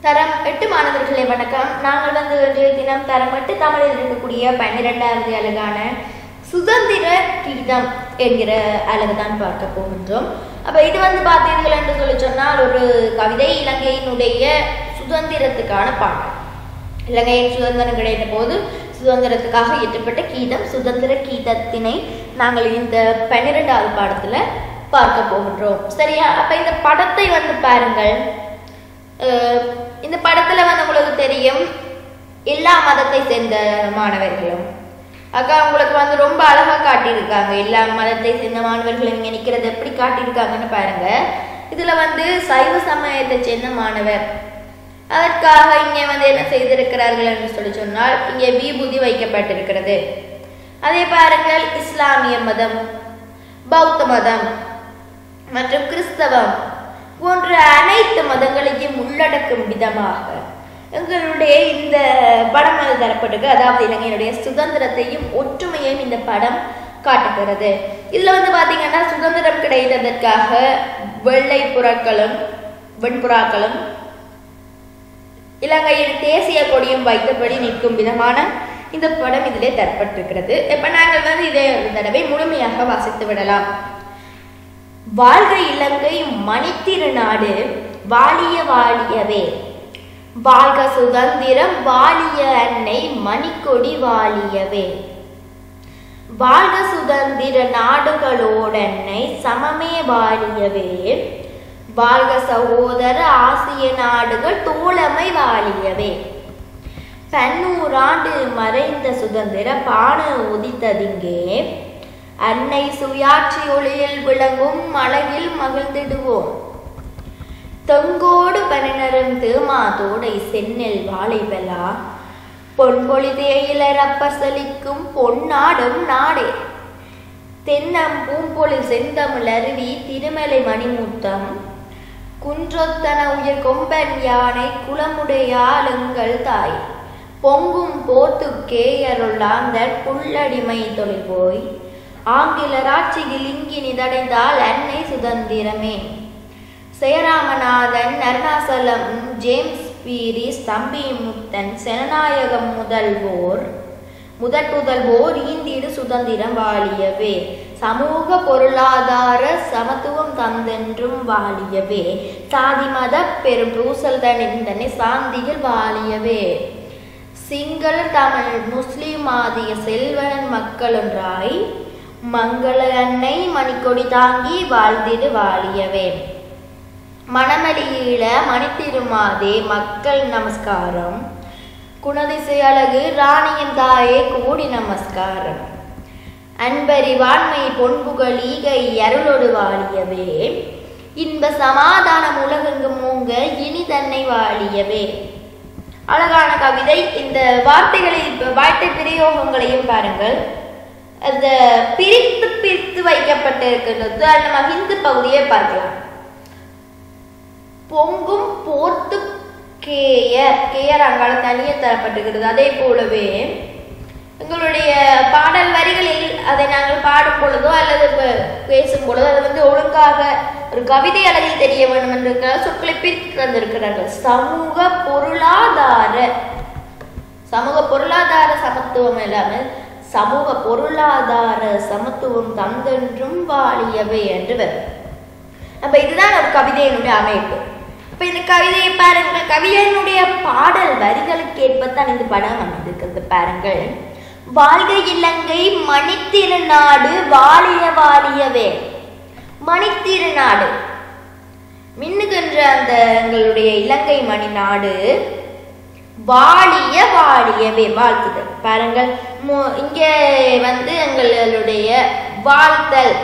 தரம் எட்டு மாணவர்களே வணக்கம் நாங்கள் வந்து இன்றைய தினம் தரம் எட்டு தமிழில் இருக்கக்கூடிய பன்னிரெண்டாவது அழகான சுதந்திர கீதம் என்கிற அழகு தான் பார்க்க போகின்றோம் அப்ப இது வந்து பார்த்தீர்கள் என்று சொல்லி சொன்னால் ஒரு கவிதை இலங்கையினுடைய சுதந்திரத்துக்கான பாடல் இலங்கையின் சுதந்திரம் கிடைத்த போது சுதந்திரத்துக்காக இயற்றப்பட்ட கீதம் சுதந்திர கீதத்தினை நாங்கள் இந்த பன்னிரெண்டாவது பாடத்துல பார்க்க போகின்றோம் சரியா அப்ப இந்த படத்தை வந்து பாருங்கள் அஹ் இந்த படத்துல வந்து உங்களுக்கு தெரியும் எல்லா மதத்தை சேர்ந்த மாணவர்களும் அக்கா உங்களுக்கு வந்து ரொம்ப அழகா காட்டியிருக்காங்க எல்லா மதத்தை சேர்ந்த மாணவர்களும் இங்க நிக்கிறது எப்படி காட்டியிருக்காங்கன்னு பாருங்க இதுல வந்து சைவ சமயத்தை சேர்ந்த மாணவர் அதற்காக இங்கே வந்து என்ன செய்திருக்கிறார்கள் என்று சொல்லி சொன்னால் இங்கே விபூதி வைக்கப்பட்டிருக்கிறது அதே பாருங்கள் இஸ்லாமிய மதம் பௌத்த மதம் மற்றும் கிறிஸ்தவம் போன்ற அனைத்து மதங்களையும் உள்ளடக்கும் விதமாக எங்களுடைய இந்த படம் வந்து தரப்பட்டிருக்கு அதாவது இலங்கையினுடைய சுதந்திரத்தையும் ஒற்றுமையையும் இந்த படம் காட்டுகிறது இதுல வந்து பாத்தீங்கன்னா சுதந்திரம் கிடைத்ததற்காக வெள்ளை புறாக்களும் வெண்புறாக்களும் இலங்கையின் தேசிய கொடியும் வைத்தபடி நிற்கும் விதமான இந்த படம் இதிலே தரப்பட்டிருக்கிறது இப்ப நாங்கள் வந்து இதை ஒரு தடவை முழுமையாக வாசித்து விடலாம் வாழ்க இலங்கை மணித்திருநாடு வாழிய வாழியவே வாழ்க சுதந்திரம் வாழிய அன்னை மணிக்கொடி வாழியவே வாழ்க சுதந்திர நாடுகளோடன்னை சமமே வாழியவே வாழ்க சகோதர ஆசிய நாடுகள் தோழமை வாழியவே பன்னூறாண்டு மறைந்த சுதந்திர பான உதித்ததிங்கே அன்னை சுயாட்சி ஒளியில் விளங்கும் அழகில் மகிழ்ந்திடுவோம் தொங்கோடு பனினரும் தேமாதோடை செந்நெல் வாழைபலா பொன்பொழி தேயிலர் அப்பர் செழிக்கும் பொன்னாடும் நாடே தென்னம் பூம்பொழில் செந்தமிழ் அருவி திருமலை மணிமுத்தம் குன்றொத்தன உயர் கொம்பன் யானை குளமுடையாளுங்கள் தாய் பொங்கும் போத்துக்கே அருளாந்தன் புல்லடிமை தொழில் போய் ஆங்கிலர் ஆட்சியில் இங்கினி தடைந்தால் அன்னை சுதந்திரமே செயராமநாதன் அருணாசலம் ஜேம்ஸ் பீரிஸ் தம்பி முத்தன் செனநாயகம் முதல்வோர் முதற் முதல்வோர் ஈந்திடு சுதந்திரம் வாழியவே சமூக பொருளாதார சமத்துவம் தந்தென்றும் வாழியவே சாதி மத பெரும் பூசல் தனிந்தனை சாந்தியில் வாழியவே சிங்கள தமிழ் முஸ்லிம் ஆதிய செல்வன் மக்களொன்றாய் மங்கள அன்னை மணிக்கொடி தாங்கி வாழ்ந்திடு வாழியவே மணமலியில மணித்திருமாதே மக்கள் நமஸ்காரம் குணதிசை அழகு ராணியின் தாயே கூடி நமஸ்காரம் அன்பரி வாண்மை பொன்புகள் ஈகை அருளொடு வாழியவே இன்ப சமாதானம் உலகெங்கும் மூங்க இனி தன்னை வாழியவே அழகான கவிதை இந்த வார்த்தைகளை வார்த்தை பிரயோகங்களையும் பாருங்கள் அந்த பிரித்து பிரித்து வைக்கப்பட்டிருக்கின்றது உதாரணமாக இந்த பகுதியை பார்க்கலாம் பொங்கும் போர்த்து கேயர் கேயர் அங்கால தனியே தரப்பட்டிருக்கிறது அதே போலவே எங்களுடைய பாடல் வரிகளில் அதை நாங்கள் பாடும் பொழுதோ அல்லது பேசும் பொழுதோ அது வந்து ஒழுங்காக ஒரு கவிதை அளவில் தெரிய வேண்டும் என்று சொற்களை பிரித்து தந்திருக்கிறார்கள் சமூக பொருளாதார சமூக பொருளாதார சமத்துவம் இல்லாமல் சமூக பொருளாதார சமத்துவம் தந்தென்றும் வாழியவை என்று வரும் அப்ப இதுதான் ஒரு கவிதையினுடைய அமைப்பு அப்ப இந்த கவிதையை பாருங்கள் கவிதையினுடைய பாடல் வரிகளுக்கு ஏற்பத்தான் இந்த படம் அமைந்திருக்கிறது பாருங்கள் வாழ்க இலங்கை மணித்திருநாடு வாழிய வாழியவே மணித்திருநாடு மின்னுகின்ற அந்த எங்களுடைய இலங்கை மணி நாடு வாழிய வாழியவே வாழ்த்துதல் பாருங்கள் இங்க வந்து எங்களுடைய வாழ்த்தல்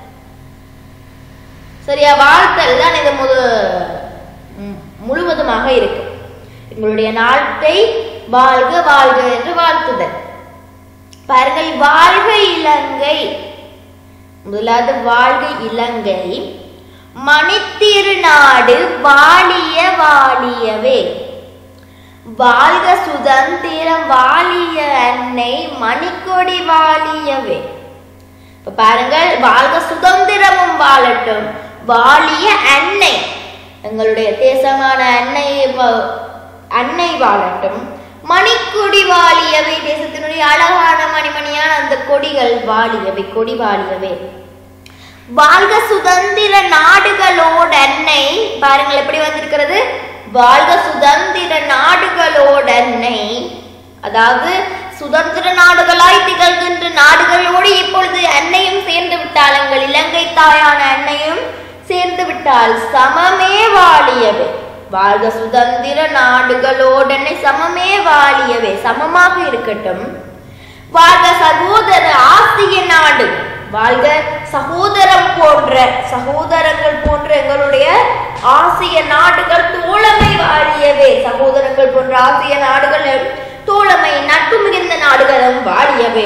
சரியா வாழ்த்தல் தான் இது முழு முழுவதுமாக இருக்கு எங்களுடைய நாட்டை வாழ்க வாழ்க என்று வாழ்த்துதல் பாருங்கள் வாழ்க இலங்கை முதலாவது வாழ்க இலங்கை மணித்திருநாடு வாழிய வாழியவே வாழ்க சுதந்திரம் வாழிய அன்னை மணிக்கொடி வாழியவே இப்ப பாருங்கள் வாழ்க சுதந்திரமும் வாழட்டும் வாழிய அன்னை எங்களுடைய தேசமான அன்னை அன்னை வாழட்டும் மணிக்கொடி வாழியவை தேசத்தினுடைய அழகான மணிமணியான அந்த கொடிகள் வாழியவை கொடி வாழியவே வாழ்க சுதந்திர நாடுகளோட அன்னை பாருங்கள் எப்படி வந்திருக்கிறது வாழ்க சுதந்திர நாடுகளோட அன்னை அதாவது சுதந்திர நாடுகளாய் திகழ்கின்ற நாடுகளோடு இப்பொழுது அன்னையும் சேர்ந்து விட்டாள் எங்கள் இலங்கை தாயான அன்னையும் சேர்ந்து விட்டால் சமமே வாழியவே வாழ்க சுதந்திர நாடுகளோடனை சமமே வாழியவே சமமாக இருக்கட்டும் வாழ்க சகோதர ஆசிய நாடு வாழ்க சகோதரம் போன்ற சகோதரங்கள் போன்ற எங்களுடைய ஆசிய நாடுகள் தோழமை வாழியவே சகோதரங்கள் போன்ற ஆசிய நாடுகளும் தோழமை நட்பு மிகுந்த நாடுகளும் வாழியவே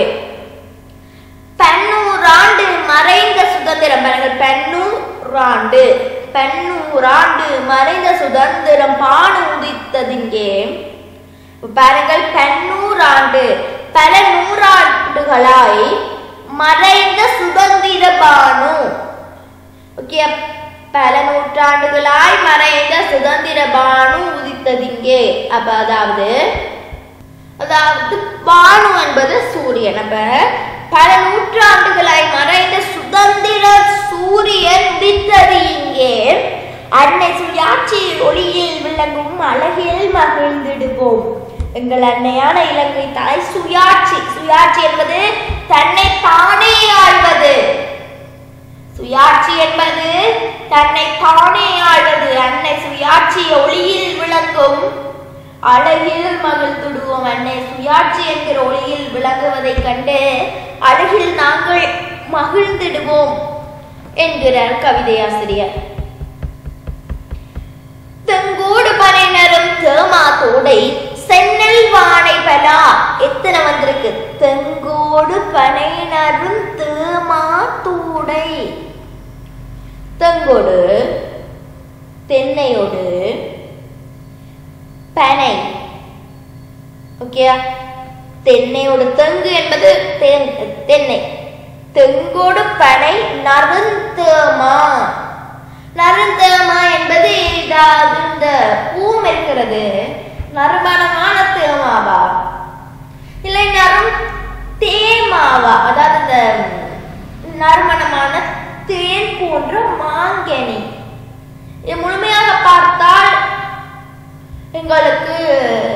பன்னூறாண்டு மறைந்த சுதந்திரம் பாருங்கள் பன்னூறாண்டு பன்னூறாண்டு மறைந்த சுதந்திரம் பானு உதித்ததிங்கே பாருங்கள் பன்னூறாண்டு பல நூறாண்டுகளாய் மறைந்த சுதந்திர பானு ஓகே பல நூற்றாண்டுகளாய் மறைந்த சுதந்திர பானு உதித்ததிங்கே அப்ப அதாவது அதாவது பானு என்பது சூரியன் அப்ப பல நூற்றாண்டுகளாய் மறைந்த சுதந்திர சூரியன் உதித்தது இங்கே அன்னை சுயாட்சி ஒளியில் விளங்கும் அழகில் மகிழ்ந்திடுவோம் எங்கள் அன்னையான இலங்கை தாய் சுயாட்சி சுயாட்சி என்பது தன்னை தானே ஆழ்வது சுயாட்சி என்பது தன்னை தானே ஆழ்வது அன்னை சுயாட்சி ஒளியில் விளங்கும் அழகில் மகிழ்ந்துடுவோம் அன்னை சுயாட்சி என்கிற ஒளியில் விளங்குவதைக் கண்டு அழகில் நாங்கள் மகிழ்ந்திடுவோம் என்கிறார் கவிதையாசிரியர் தெங்கோடு பனையினரும் தேமா தோடை சென்னல் வானை பலா எத்தனை வந்திருக்கு தெங்கோடு பனையினரும் தேமா தூடை தெங்கோடு தென்னையோடு பனை ஓகே தென்னையோடு தெங்கு என்பது தென்- தென்னை தெங்கோடு பனை நருந்தேமா நருந்தேமா என்பது இதாவது இந்த பூம் இருக்கிறது நறுமணமான தேமாவா இல்லை நறும் தேமாவா அதாவது இந்த நறுமணமான தேன் போன்ற மாங்கனி இது முழுமையாக பார்த்தால் எங்களுக்கு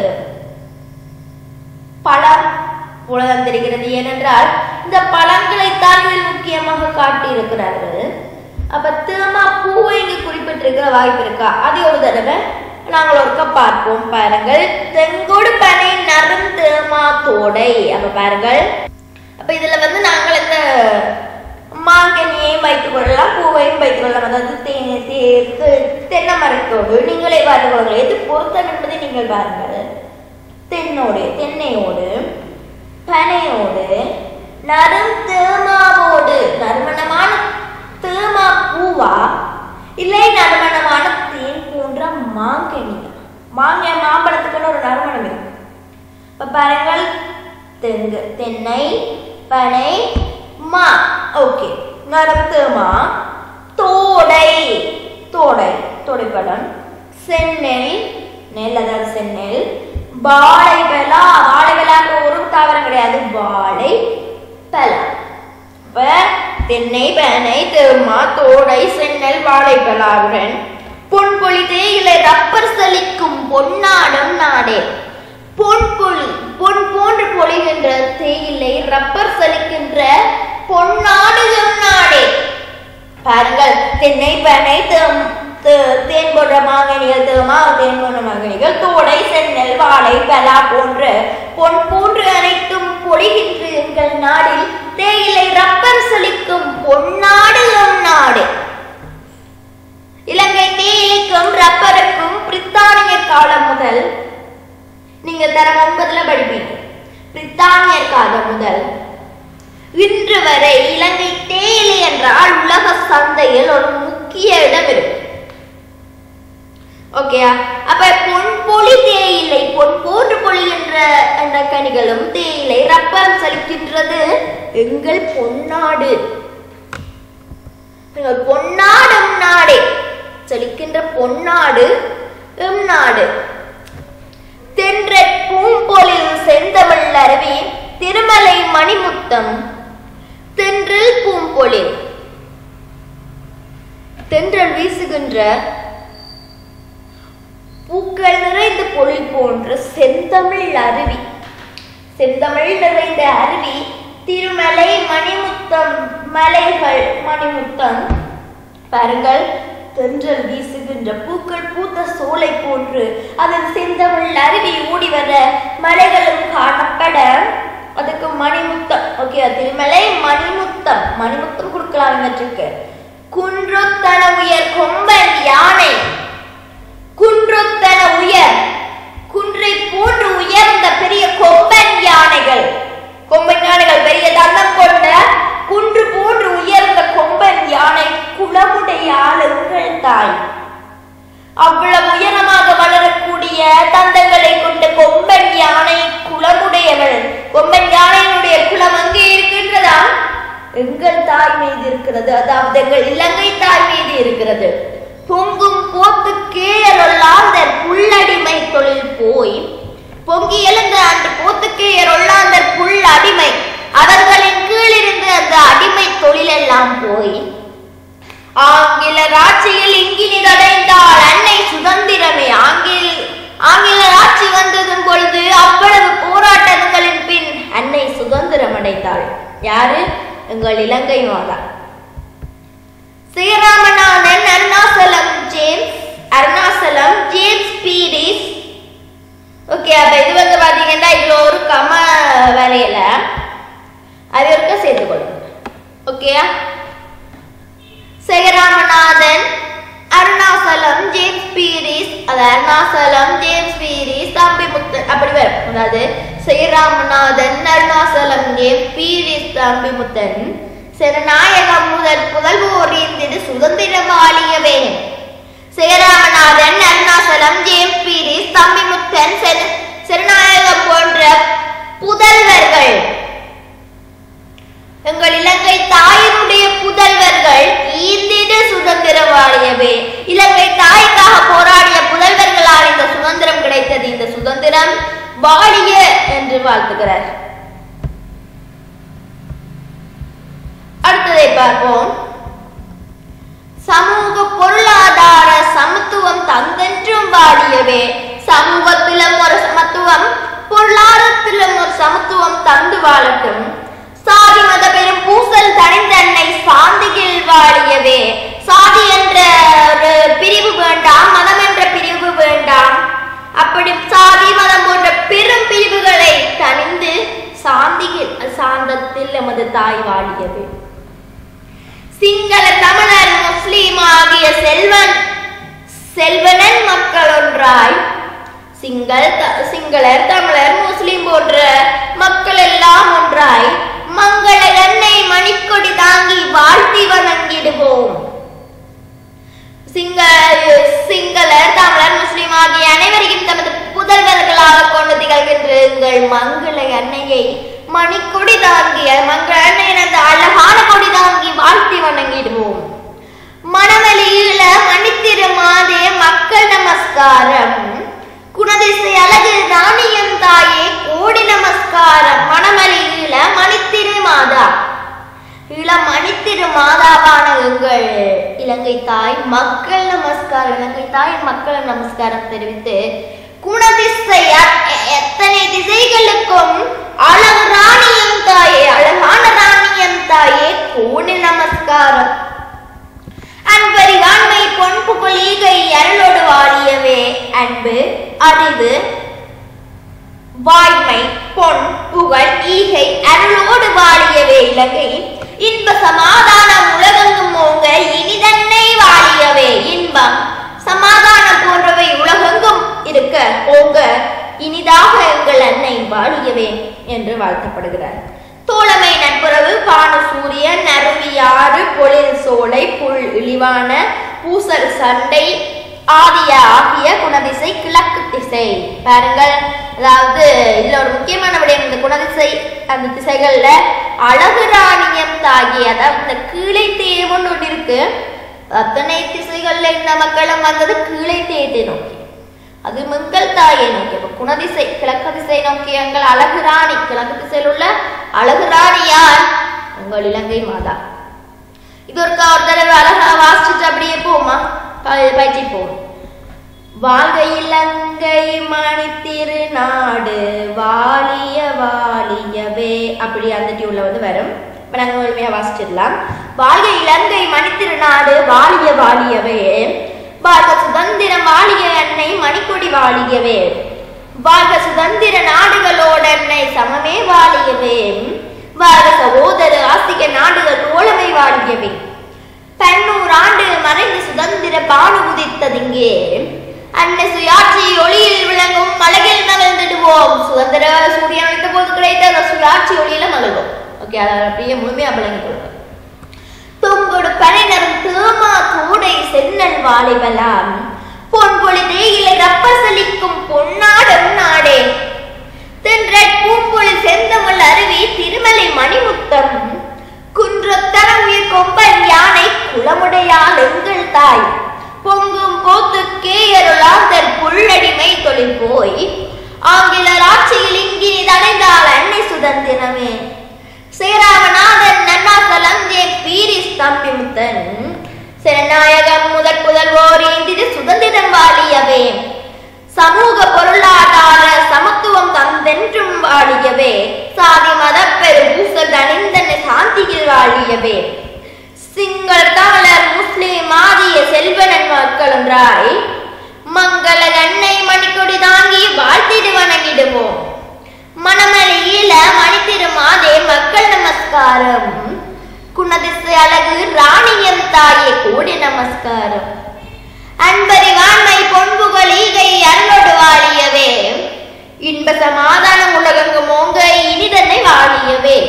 பழம் உலகம் தெரிகிறது ஏனென்றால் இந்த பழங்களைத்தான் இதில் முக்கியமாக காட்டியிருக்கிறார்கள் அப்ப தேமா பூவை இங்கு குறிப்பிட்டிருக்கிற வாய்ப்பு இருக்கா அது ஒரு தடவை நாங்கள் ஒருக்க பார்ப்போம் பாருங்கள் தெங்கோடு பனை நறும் தேமா தோடை அப்ப பாருங்கள் அப்ப இதுல வந்து நாங்கள் இந்த மாங்கனியையும் வைத்துக் கொள்ளலாம் பூவையும் வைத்துக் கொள்ளலாம் அதாவது தே- தே- தெ- தென்னை மரத்தோடு நீங்களே பார்த்துக் கொள்ளுங்கள் எது பொருத்தம் என்பதை நீங்கள் பாருங்கள் தென்னோடு தென்னையோடு பனையோடு நறும் தேமாவோடு நறுமணமான தேமா பூவா இல்லை நறுமணமான தேன் போன்ற மாங்கனியா மாங்க மாம்பழத்துக்குன்னு ஒரு நறுமணம் இருக்கு இப்ப பாருங்கள் தெங்கு தென்னை பனை மா ஓகே நரத்தமா தோடை தோடை தோடைப்பழம் செந்நெல் நெல் அதாவது செந்நெல் வாழை பலா வாழை பலான்ற ஒரு தாவரம் கிடையாது வாழை பலா இப்ப தென்னை பனை தெம்மா தோடை செந்நெல் வாழைப்பலாவுடன் பொன்பொழி தேயிலை ரப்பர் சலிக்கும் பொன்னாடம் நாடே பொன்பொழி பொன் போன்று பொழிகின்ற தேயிலை ரப்பர் சலிக்கின்ற பொன்னாடுகம் நாடே பாருங்கள் தென்னை பனை தேம் தே- தேன் போன்ற மாங்கனிகள் தேமா தேன் போன்ற மாங்கனிகள் தோடை சென்னல் வாழை பலா போன்ற பொன் போன்று அனைத்தும் பொழிகின்ற எங்கள் நாடில் தேயிலை ரப்பர் செழிக்கும் பொன்னாடு எம் நாடு இலங்கை தேயிலைக்கும் ரப்பருக்கும் பிரித்தானியர் காலம் முதல் நீங்க தரம் ஒன்பதுல படிப்பீங்க பிரித்தானியர் காலம் முதல் இன்று வரை இலங்கை தேயிலை என்றால் உலக சந்தையில் ஒரு முக்கிய இடம் இருக்கு ஓகேயா அப்ப பொன் பொலி தேயிலை பொன் போன்று பொழிகின்ற அந்த கனிகளும் தேயிலை ரப்பர் செலுக்கின்றது எங்கள் பொன்னாடு எங்கள் பொன்னாடும் நாடே செழிக்கின்ற பொன்னாடு எம் நாடு மணிமுத்தம் தென்றல் பூம்பொழில் தென்றல் வீசுகின்ற பூக்கள் நிறைந்த பொழில் போன்ற செந்தமிழ் அருவி செந்தமிழ் நிறைந்த அருவி திருமலை மணிமுத்தம் மலைகள் மணிமுத்தம் பாருங்கள் தென்றல் வீசுகின்ற பூக்கள் பூத்த சோலை போன்று அதன் செந்தமிழ் அருவி ஓடி வர மலைகளும் காணப்பட அதுக்கு மணிமுத்தம் ஓகே திருமலை மணிமுத்தம் மணிமுத்தம் கொடுக்கலாம் இவற்றுக்கு குன்றுத்தன உயர் கொம்பன் யானை குன்றுத்தன உயர் குன்றை போன்று உயர்ந்த பெரிய கொம்பன் யானைகள் கொம்பன் யானைகள் பெரிய தந்தம் கொண்ட குன்று போன்று உயர்ந்த கொம்பன் யானை குளமுடைய ஆளுங்கள் தாய் அவ்வளவு உயரமாக வளரக்கூடிய தந்தங்களை கொண்ட கொம்பன் யானை குளமுடையவள் கொம்பன் யானையினுடைய குளம் அங்கே இருக்கின்றதா எங்கள் தாய் மீது இருக்கிறது அதாவது எங்கள் இலங்கை தாய் மீது இருக்கிறது பொங்கும் போத்து கேயலொல்லாந்தர் புல்லடிமை தொழில் போய் பொங்கி எழுந்த அந்த போத்துக்கேயர் ஒல்லாந்தர் புல் அடிமை அவர்களின் கீழிருந்து அந்த அடிமை தொழிலெல்லாம் போய் ஆங்கிலர் ஆட்சியில் இங்கினி அடைந்தால் அன்னை சுதந்திரமே ஆங்கில ஆங்கிலர் ஆட்சி வந்ததும் பொழுது அவ்வளவு போராட்டங்களின் பின் அன்னை சுதந்திரம் அடைந்தாள் யாரு எங்கள் இலங்கை மாதா Sri Ramanathan Arunachalam James Arunachalam James Peiris okay அப்ப இது வந்து பாத்தீங்கன்னா இதுல ஒரு கம வரையில அது இருக்க சேர்த்துக்கொள்ளுங்க ஓகேயா சேகராமநாதன் அருணாசலம் ஜேம்ஸ் பீரிஸ் அது அருணாசலம் ஜேம்ஸ் பீரிஸ் தம்பி முத்தன் அப்படி வரும் அதாவது சேராமநாதன் அருணாசலம் ஜேம்ஸ் பீரிஸ் தம்பி முத்தன் சிறநாயகம் முதல் புதல்வோர் இது சுதந்திரம் ஆளியவே சேராமநாதன் அருணாசலம் ஜேம்ஸ் பீரிஸ் தம்பி முத்தன் சிறநாயகம் போன்ற புதல்வர்கள் எங்கள் இலங்கை தாயினுடைய புதல்வர்கள் ஈந்திட சுதந்திரம் வாழியவே இலங்கை தாய்க்காக போராடிய புதல்வர்களால் இந்த சுதந்திரம் கிடைத்தது இந்த சுதந்திரம் வாழிய என்று வாழ்த்துகிறார் அடுத்ததை பார்ப்போம் சமூக பொருளாதார சமத்துவம் தந்தென்றும் வாழியவே சமூகத்திலும் ஒரு சமத்துவம் பொருளாதாரத்திலும் ஒரு சமத்துவம் தந்து வாழட்டும் சாதி மத பெரும் பூசல் தனிந்தன்னை சாந்தியில் வாழியவே சாதி என்ற ஒரு பிரிவு வேண்டாம் மதம் என்ற பிரிவு வேண்டாம் அப்படி சாதி மதம் போன்ற பெரும் பிரிவுகளை தணிந்து சாந்தியில் சாந்தத்தில் எமது தாய் வாழியவே சிங்கள தமிழர் முஸ்லீம் ஆகிய செல்வன் செல்வனன் மக்கள் ஒன்றாய் சிங்கள் சிங்களர் தமிழர் முஸ்லிம் போன்ற மக்கள் எல்லாம் ஒன்றாய் மங்கள எண்ணெய் மணிக்கொடி தாங்கி வாழ்த்தி வணங்கிடுவோம் சிங்க சிங்களர் தமிழர் முஸ்லிம் ஆகிய அனைவரையும் தமது புதல்வர்களாக கொண்டு திகழ்கின்ற எங்கள் மங்கள எண்ணெயை மணிக்கொடி தாங்கிய மங்கள எண்ணெயின் அந்த அழகான கொடி தாங்கி வாழ்த்தி வணங்கிடுவோம் மணவெளியில மணித்திரு மாதே மக்கள் நமஸ்காரம் குணதிசை அழகு ராணியம் தாயே கோடி நமஸ்காரம் மணமலையில மணித்திரு மாதா இளம் மணித்திரு மாதாவான எங்கள் இலங்கை தாய் மக்கள் நமஸ்காரம் இலங்கை தாய் மக்கள் நமஸ்காரம் தெரிவித்து குணதிசை எத்தனை திசைகளுக்கும் அழகு ராணியம் தாயே அழகான ராணியம் தாயே கோடி நமஸ்காரம் அன்பரி ஆண்மை பொன் புகழ் ஈகை அருளோடு வாழியவே அன்பு அறிவு வாய்மை பொன் புகழ் ஈகை அருளோடு வாழியவே இலங்கை இன்ப சமாதானம் உலகெங்கும் ஓங்க இனிதன்னை வாழியவே இன்பம் சமாதானம் போன்றவை உலகெங்கும் இருக்க ஓங்க இனிதாக எங்கள் அன்னை வாழியவே என்று வாழ்த்தப்படுகிறார் தோழமை நட்புறவு பான சூரியன் நறுவியாறு பொழில் சோலை புல் இழிவான பூசல் சண்டை ஆதிய ஆகிய குணதிசை கிழக்கு திசை பாருங்கள் அதாவது இதுல ஒரு முக்கியமான விடயம் இந்த குணதிசை அந்த திசைகள்ல அழகு ராணியம் தாகி அதாவது இந்த கீழை தேவன்னு ஒன்று இருக்கு அத்தனை திசைகள்ல இந்த மக்களும் வந்தது கீழை தேயத்தை நோக்கி அது மங்கள் தாயை நோக்கி அப்ப குணதிசை கிழக்கு திசை நோக்கி எங்கள் அழகு ராணி கிழக்கு திசையில் உள்ள அழகுராணி யார் உங்கள் இலங்கை மாதா இது ஒரு ஒரு தடவை அழகா வாசிச்சுட்டு அப்படியே போமா பயிற்சி போகும் வாழ்க இலங்கை மணித்திரு நாடு வாலிய வாலியவே அப்படி அந்த டியூன்ல வந்து வரும் இப்ப நாங்க முழுமையா வாசிச்சிடலாம் வாழ்க இலங்கை மணித்திரு நாடு வாலிய வாலியவே வாழ்க சுதந்திரம் வாலிய அன்னை மணிக்கொடி வாலியவே வாழ்க சுதந்திர நாடுகளோட அன்னை சமமே வாலியவே வாழ்க சகோதர ஆசிக நாடுகள் தோழமை வாலியவே பன்னூறு ஆண்டு மறைந்து சுதந்திர பாடு உதித்ததிங்கே அன்னை சுயாட்சி ஒளியில் விளங்கும் மலகில் மகிழ்ந்துடுவோம் சுதந்திர சூரியன் அழைத்த போது கிடைத்த அந்த சுயாட்சி ஒளியில மகிழ்வோம் ஓகே அதை அப்படியே முழுமையா விளங்கி கொடுங்க தொங்கொடு பனைநரும் தேமா கூடை சென்னல் வாலிபலாம் பொன்பொழி தேயிலை ரப்பசலிக்கும் பொன்னாடும் நாடே தென்றற் பூம்பொழி செந்தமிழ் அருவி திருமலை மணிமுத்தம் குன்றத்தர உயிர் கொம்பன் யானை குளமுடையால் எங்கள் தாய் பொங்கும் போத்து கேயருளாந்தர் புள்ளடிமை தொழில் போய் ஆங்கிலர் ஆட்சியில் இங்கினி தடைந்தால் அன்னை சுதந்திரமே சேராமநாதன் நன்னாசலம் ஜே பீரிஸ் தம்பி முத்தன் சிறநாயகம் முதற் புதல்வோர் இந்திது சுதந்திரம் வாழியவே சமூக பொருளாதார சமத்துவம் தந்தென்றும் வாழியவே சாதி மத பெருபூசல் தனிந்தன சாந்தியில் வாழியவே சிங்கள தமிழர் முஸ்லிம் ஆதிய செல்வனன் மக்கள் ஒன்றாய் மங்கள அன்னை மணிக்கொடி தாங்கி வாழ்த்திடு வணங்கிடுவோம் மணமலை ஈழ மணித்திரு மாதே மக்கள் நமஸ்காரம் குணதிசை அழகு ராணியம் தாயே கோடி நமஸ்காரம் அன்பரி வாண்மை பொன்புகள் ஈகை அருளோடு வாழியவே இன்ப சமாதானம் உலகெங்கும் ஓங்க இனிதன்னை வாழியவே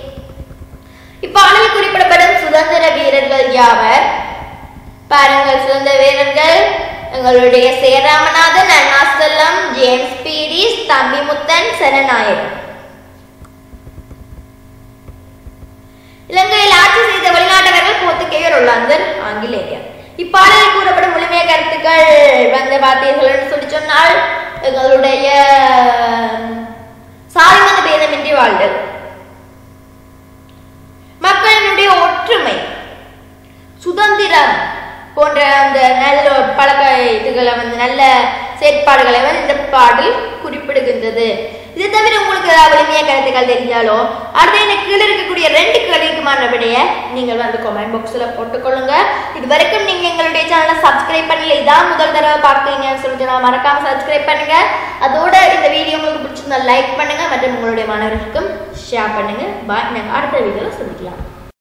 இப்பாடலில் குறிப்பிடப்படும் சுதந்திர வீரர்கள் யாவர் பாருங்கள் சுதந்திர வீரர்கள் எங்களுடைய சேராமநாதன் அண்ணாசலம் ஜேம்ஸ் பீரிஸ் தம்பிமுத்தன் சனநாயகன் இலங்கையில் ஆட்சி செய்த வெளிநாட்டவர்கள் போர்த்துகேயர் ஒல்லாந்தர் ஆங்கிலேயர் இப்பாடலில் கூறப்படும் முழுமைய கருத்துக்கள் வந்து பார்த்தீர்கள் என்று சொல்லி சொன்னால் எங்களுடைய சாதி மத பேதமின்றி வாழ்தல் மக்களினுடைய ஒற்றுமை சுதந்திரம் போன்ற அந்த நல்ல பழக்க இதுகளை வந்து நல்ல செயற்பாடுகளை வந்து இந்த பாடல் குறிப்பிடுகின்றது இது தவிர உங்களுக்கு ஏதாவது வலிமைய கருத்துக்கள் தெரிஞ்சாலோ அடுத்து எனக்கு கீழே இருக்கக்கூடிய ரெண்டு கேள்விக்குமான விடைய நீங்கள் வந்து கமெண்ட் பாக்ஸில் போட்டுக்கொள்ளுங்க இது வரைக்கும் நீங்கள் எங்களுடைய சேனலை சப்ஸ்கிரைப் பண்ணல இதான் முதல் தடவை பார்க்குறீங்கன்னு சொல்லிட்டு நான் மறக்காம சப்ஸ்கிரைப் பண்ணுங்க அதோட இந்த வீடியோ உங்களுக்கு பிடிச்சிருந்தா லைக் பண்ணுங்க மற்றும் உங்களுடைய மாணவர்களுக்கும் ஷேர் பண்ணுங்க பாய் நாங்கள் அடுத்த வீடியோவில் சந்திக்கலாம்